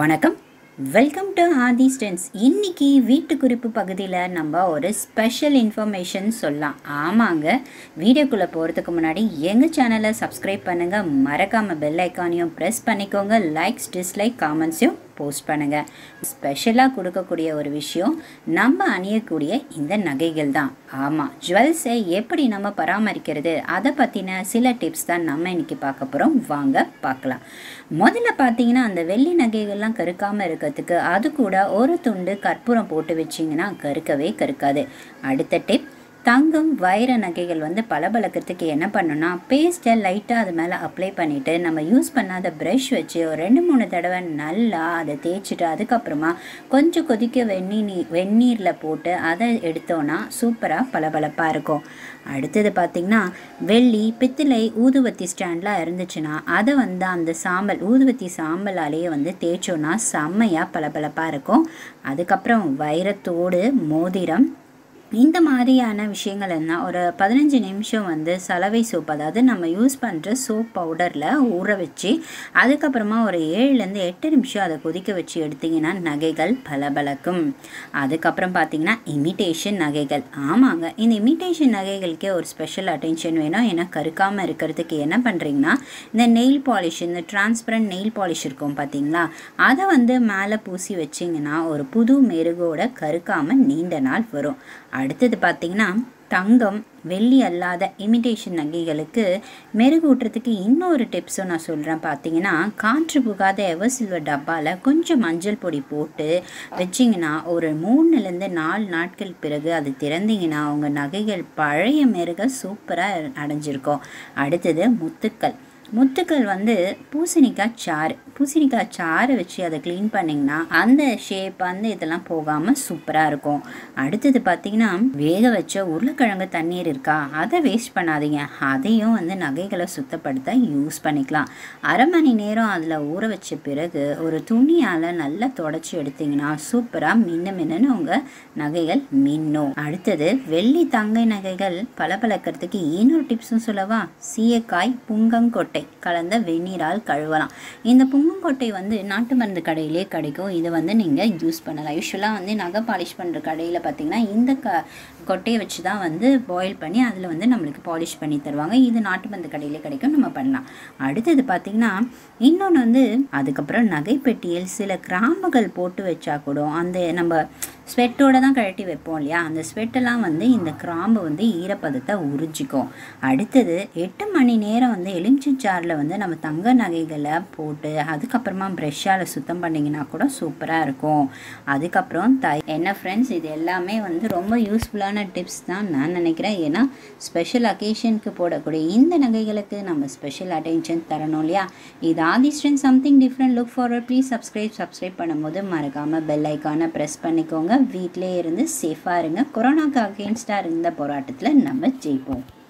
வணக்கம் welcome to Aadhi welcome to Aadhi ஸ்டென்ஸ் இன்னைக்கு வீட்டு குறிப்பு பகுதியில் நம்ம ஒரு ஸ்பெஷல் இன்ஃபர்மேஷன் சொல்லலாம் ஆமாங்க வீடியோக்குள்ளே போகிறதுக்கு முன்னாடி எங்கள் சேனலை சப்ஸ்கிரைப் பண்ணுங்கள் மறக்காமல் பெல் ஐக்கானையும் ப்ரெஸ் பண்ணிக்கோங்க லைக்ஸ் டிஸ்லைக் காமெண்ட்ஸையும் போஸ்ட் பண்ணுங்கள் ஸ்பெஷலாக கொடுக்கக்கூடிய ஒரு விஷயம் நம்ம அணியக்கூடிய இந்த நகைகள் தான் ஆமாம் ஜுவல்ஸை எப்படி நம்ம பராமரிக்கிறது அதை பற்றின சில டிப்ஸ் தான் நம்ம இன்னைக்கு பார்க்க போகிறோம் வாங்க பார்க்கலாம் முதல்ல பார்த்தீங்கன்னா அந்த வெள்ளி நகைகள்லாம் கருக்காமல் இருக்கிறதுக்கு அது கூட ஒரு துண்டு கற்பூரம் போட்டு வச்சிங்கன்னா கருக்கவே கருக்காது அடுத்த டிப் தங்கம் வைர நகைகள் வந்து பளபளக்கிறதுக்கு என்ன பண்ணணும்னா பேஸ்ட்டை லைட்டாக அது மேலே அப்ளை பண்ணிவிட்டு நம்ம யூஸ் பண்ணாத ப்ரஷ் வச்சு ஒரு ரெண்டு மூணு தடவை நல்லா அதை தேய்ச்சிட்டு அதுக்கப்புறமா கொஞ்சம் கொதிக்க வெந்நீர் நீ வெந்நீரில் போட்டு அதை எடுத்தோன்னா சூப்பராக பளபளப்பாக இருக்கும் அடுத்தது பார்த்திங்கன்னா வெள்ளி பித்தளை ஊதுவத்தி ஸ்டாண்ட்லாம் இருந்துச்சுன்னா அதை வந்து அந்த சாம்பல் ஊதுவத்தி சாம்பலாலேயே வந்து தேய்ச்சோன்னா செம்மையாக பளபளப்பாக இருக்கும் அதுக்கப்புறம் வைரத்தோடு மோதிரம் இந்த மாதிரியான விஷயங்கள் என்ன ஒரு பதினஞ்சு நிமிஷம் வந்து சலவை சோப் அதாவது நம்ம யூஸ் பண்ணுற சோப் பவுடரில் ஊற வச்சு அதுக்கப்புறமா ஒரு ஏழுலேருந்து எட்டு நிமிஷம் அதை கொதிக்க வச்சு எடுத்திங்கன்னா நகைகள் பளபளக்கும் அதுக்கப்புறம் பார்த்திங்கன்னா இமிட்டேஷன் நகைகள் ஆமாங்க இந்த இமிட்டேஷன் நகைகளுக்கே ஒரு ஸ்பெஷல் அட்டென்ஷன் வேணும் ஏன்னா கருக்காமல் இருக்கிறதுக்கு என்ன பண்ணுறீங்கன்னா இந்த நெயில் பாலிஷ் இந்த டிரான்ஸ்பரண்ட் நெயில் பாலிஷ் இருக்கும் பார்த்தீங்களா அதை வந்து மேலே பூசி வச்சிங்கன்னா ஒரு புது மெருகோட கருக்காமல் நீண்ட நாள் வரும் அடுத்தது பார்த்திங்கன்னா தங்கம் வெள்ளி அல்லாத இமிடேஷன் நகைகளுக்கு மெருகூட்டுறதுக்கு இன்னொரு டிப்ஸும் நான் சொல்கிறேன் பார்த்தீங்கன்னா காற்று புகாத எவர் சில்வர் டப்பாவில் கொஞ்சம் மஞ்சள் பொடி போட்டு வச்சிங்கன்னா ஒரு மூணுலேருந்து நாலு நாட்கள் பிறகு அது திறந்தீங்கன்னா உங்கள் நகைகள் பழைய மெருக சூப்பராக அடைஞ்சிருக்கும் அடுத்தது முத்துக்கள் முத்துக்கள் வந்து பூசணிக்காய் சாறு பூசணிக்காய் சாறு வச்சு அதை க்ளீன் பண்ணிங்கன்னா அந்த ஷேப் வந்து இதெல்லாம் போகாமல் சூப்பராக இருக்கும் அடுத்தது பார்த்திங்கன்னா வேக வச்ச உருளைக்கிழங்கு தண்ணீர் இருக்கா அதை வேஸ்ட் பண்ணாதீங்க அதையும் வந்து நகைகளை சுத்தப்படுத்த யூஸ் பண்ணிக்கலாம் அரை மணி நேரம் அதில் ஊற வச்ச பிறகு ஒரு துணியால் நல்லா தொடச்சி எடுத்திங்கன்னா சூப்பராக மின்ன மின்னு உங்கள் நகைகள் மின்னும் அடுத்தது வெள்ளி தங்கை நகைகள் பளபளக்கிறதுக்கு இன்னொரு டிப்ஸும் சொல்லவா சீயக்காய் புங்கங்கொட்டை கலந்த வெந்நீரால் கழுவலாம் இந்த புங்கங்கொட்டை வந்து நாட்டு மருந்து கடையிலே கிடைக்கும் இதை வந்து நீங்கள் யூஸ் பண்ணலாம் யூஸ்வலாக வந்து நகை பாலிஷ் பண்ணுற கடையில் பார்த்தீங்கன்னா இந்த க கொட்டையை வச்சு தான் வந்து பாயில் பண்ணி அதில் வந்து நம்மளுக்கு பாலிஷ் பண்ணி தருவாங்க இது நாட்டு மருந்து கடையிலே கிடைக்கும் நம்ம பண்ணலாம் அடுத்தது பார்த்திங்கன்னா இன்னொன்று வந்து அதுக்கப்புறம் நகைப்பெட்டியில் சில கிராம்புகள் போட்டு வச்சா கூட அந்த நம்ம ஸ்வெட்டோட தான் கழட்டி வைப்போம் இல்லையா அந்த ஸ்வெட்டெல்லாம் வந்து இந்த கிராம்பு வந்து ஈரப்பதத்தை உறிஞ்சிக்கும் அடுத்தது எட்டு மணி நேரம் வந்து எலுமிச்சை ஜாரில் வந்து நம்ம தங்க நகைகளை போட்டு அதுக்கப்புறமா ப்ரெஷ்ஷால் சுத்தம் பண்ணிங்கன்னா கூட சூப்பராக இருக்கும் அதுக்கப்புறம் தை என்ன ஃப்ரெண்ட்ஸ் இது எல்லாமே வந்து ரொம்ப யூஸ்ஃபுல்லான டிப்ஸ் தான் நான் நினைக்கிறேன் ஏன்னா ஸ்பெஷல் அக்கேஷனுக்கு போடக்கூடிய இந்த நகைகளுக்கு நம்ம ஸ்பெஷல் அட்டென்ஷன் தரணும் இல்லையா இது ஆதிஸ்டன் something different look forward please subscribe subscribe பண்ணும்போது மறக்காமல் பெல் ஐக்கானை ப்ரெஸ் பண்ணிக்கோங்க வீட்டிலே இருந்து சேஃபாக இருங்க கொரோனாக்கு அகெயின்ஸ்டாக இருந்த போராட்டத்தில் நம்ம ஜெயிப்போம்